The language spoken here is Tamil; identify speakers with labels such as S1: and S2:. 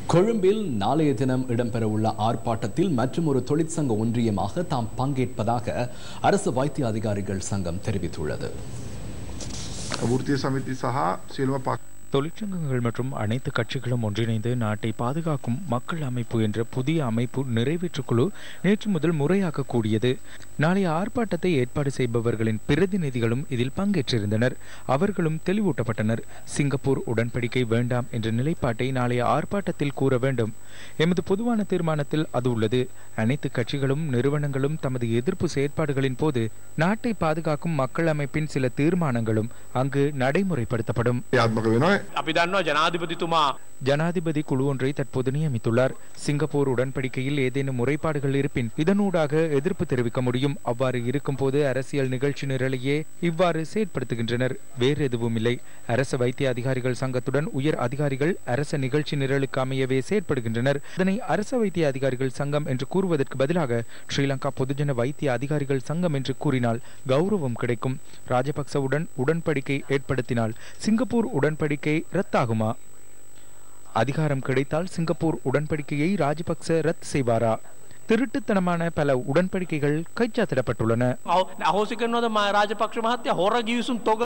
S1: கொழும்பில் நாளைய தினம் இடம்பெறவுள்ள ஆர்ப்பாட்டத்தில் மற்றும் ஒரு தொழிற்சங்க ஒன்றியமாக தாம் பங்கேற்பதாக அரசு வைத்திய அதிகாரிகள் சங்கம் தெரிவித்துள்ளது
S2: වෘතිය සමිති සහ සියලුම පක්
S3: தொழிற்சங்கங்கள் மற்றும் அனைத்து கட்சிகளும் ஒன்றிணைந்து நாட்டை பாதுகாக்கும் மக்கள் அமைப்பு என்ற புதிய அமைப்பு நிறைவேற்றுக் குழு நேற்று முதல் முறையாக கூடியது நாளைய ஆர்ப்பாட்டத்தை ஏற்பாடு செய்பவர்களின் பிரதிநிதிகளும் இதில் பங்கேற்றிருந்தனர் அவர்களும் தெளிவூட்டப்பட்டனர் சிங்கப்பூர் உடன்படிக்கை வேண்டாம் என்ற நிலைப்பாட்டை நாளைய ஆர்ப்பாட்டத்தில் கூற வேண்டும் எமது பொதுவான தீர்மானத்தில் அது உள்ளது அனைத்து கட்சிகளும் நிறுவனங்களும் தமது எதிர்ப்பு செயற்பாடுகளின் போது நாட்டை பாதுகாக்கும் மக்கள் அமைப்பின் சில தீர்மானங்களும் அங்கு நடைமுறைப்படுத்தப்படும்
S2: ක්‍රියාත්මක වෙනවා
S4: අපි දන්නවා ජනාධිපතිතුමා
S3: ஜனாதிபதி குழு ஒன்றை தற்போது நியமித்துள்ளார் சிங்கப்பூர் உடன்படிக்கையில் ஏதேனும் முறைப்பாடுகள் இருப்பின் இதனூடாக எதிர்ப்பு தெரிவிக்க முடியும் அவ்வாறு இருக்கும்போது அரசியல் நிகழ்ச்சி நிரலையே இவ்வாறு செயற்படுத்துகின்றனர் வேறு எதுவும் இல்லை அரசு வைத்திய அதிகாரிகள் சங்கத்துடன் உயர் அதிகாரிகள் அரச நிகழ்ச்சி நிரலுக்கு அமையவே செயற்படுகின்றனர் இதனை அரச வைத்திய அதிகாரிகள் சங்கம் என்று கூறுவதற்கு பதிலாக ஸ்ரீலங்கா பொதுஜன வைத்திய அதிகாரிகள் சங்கம் என்று கூறினால் கௌரவம் கிடைக்கும் ராஜபக்சவுடன் உடன்படிக்கை ஏற்படுத்தினால் சிங்கப்பூர் உடன்படிக்கை ரத்தாகுமா அதிகாரம் கிடைத்தால் சிங்கப்பூர் உடன்படிக்கையை ராஜபக்ச ரத்து செய்வாரா திருட்டுத்தனமான பல உடன்படிக்கைகள் கைச்சாத்திடப்பட்டுள்ளன
S4: අහෝසි කරනවද රාජපක්ෂ මහත්තය හොර ගිවිසුම් තොග